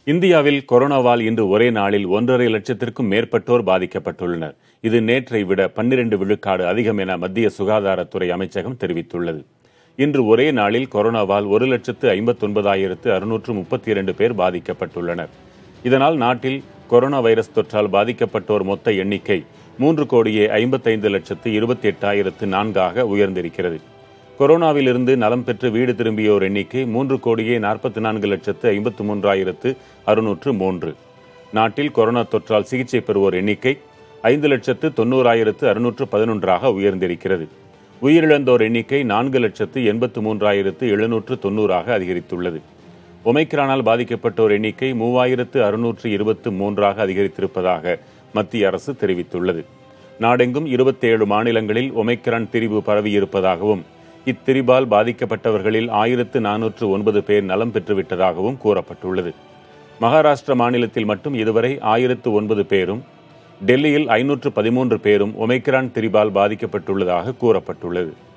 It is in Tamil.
இந்தியாவில் கொரோனாவால் இன்று ஒரே நாளில் ஒன்றரை லட்சத்திற்கும் மேற்பட்டோர் பாதிக்கப்பட்டுள்ளனர் இது நேற்றை விட பன்னிரண்டு விழுக்காடு அதிகம் என மத்திய சுகாதாரத்துறை அமைச்சகம் தெரிவித்துள்ளது இன்று ஒரே நாளில் கொரோனாவால் ஒரு லட்சத்து ஐம்பத்தொன்பதாயிரத்து அறுநூற்று முப்பத்தி இரண்டு பேர் பாதிக்கப்பட்டுள்ளனர் இதனால் நாட்டில் கொரோனா வைரஸ் தொற்றால் பாதிக்கப்பட்டோர் மொத்த எண்ணிக்கை மூன்று கோடியே ஐம்பத்தைந்து லட்சத்து இருபத்தி எட்டாயிரத்து நான்காக உயர்ந்திருக்கிறது கொரோனாவிலிருந்து நலம் பெற்று வீடு திரும்பியோர் எண்ணிக்கை மூன்று கோடியே நாற்பத்தி நான்கு லட்சத்து ஐம்பத்து மூன்றாயிரத்து அறுநூற்று மூன்று நாட்டில் கொரோனா தொற்றால் சிகிச்சை பெறுவோர் எண்ணிக்கை ஐந்து லட்சத்து தொண்ணூறாயிரத்து அறுநூற்று பதினொன்றாக உயர்ந்திருக்கிறது உயிரிழந்தோர் எண்ணிக்கை நான்கு லட்சத்து எண்பத்து மூன்றாயிரத்து எழுநூற்று தொன்னூறாக அதிகரித்துள்ளது ஒமைக்ரானால் பாதிக்கப்பட்டோர் எண்ணிக்கை மூவாயிரத்து அறுநூற்று இருபத்து மூன்றாக அதிகரித்திருப்பதாக மத்திய அரசு தெரிவித்துள்ளது நாடெங்கும் இருபத்தேழு மாநிலங்களில் ஒமைக்ரான் திரிவு பரவியிருப்பதாகவும் இத்திரிபால் பாதிக்கப்பட்டவர்களில் ஆயிரத்து நானூற்று ஒன்பது பேர் நலம் பெற்றுவிட்டதாகவும் கூறப்பட்டுள்ளது மகாராஷ்டிர மாநிலத்தில் மட்டும் இதுவரை ஆயிரத்து ஒன்பது பேரும் டெல்லியில் ஐநூற்று பதிமூன்று பேரும் ஒமைக்ரான் திரிபால் பாதிக்கப்பட்டுள்ளதாக கூறப்பட்டுள்ளது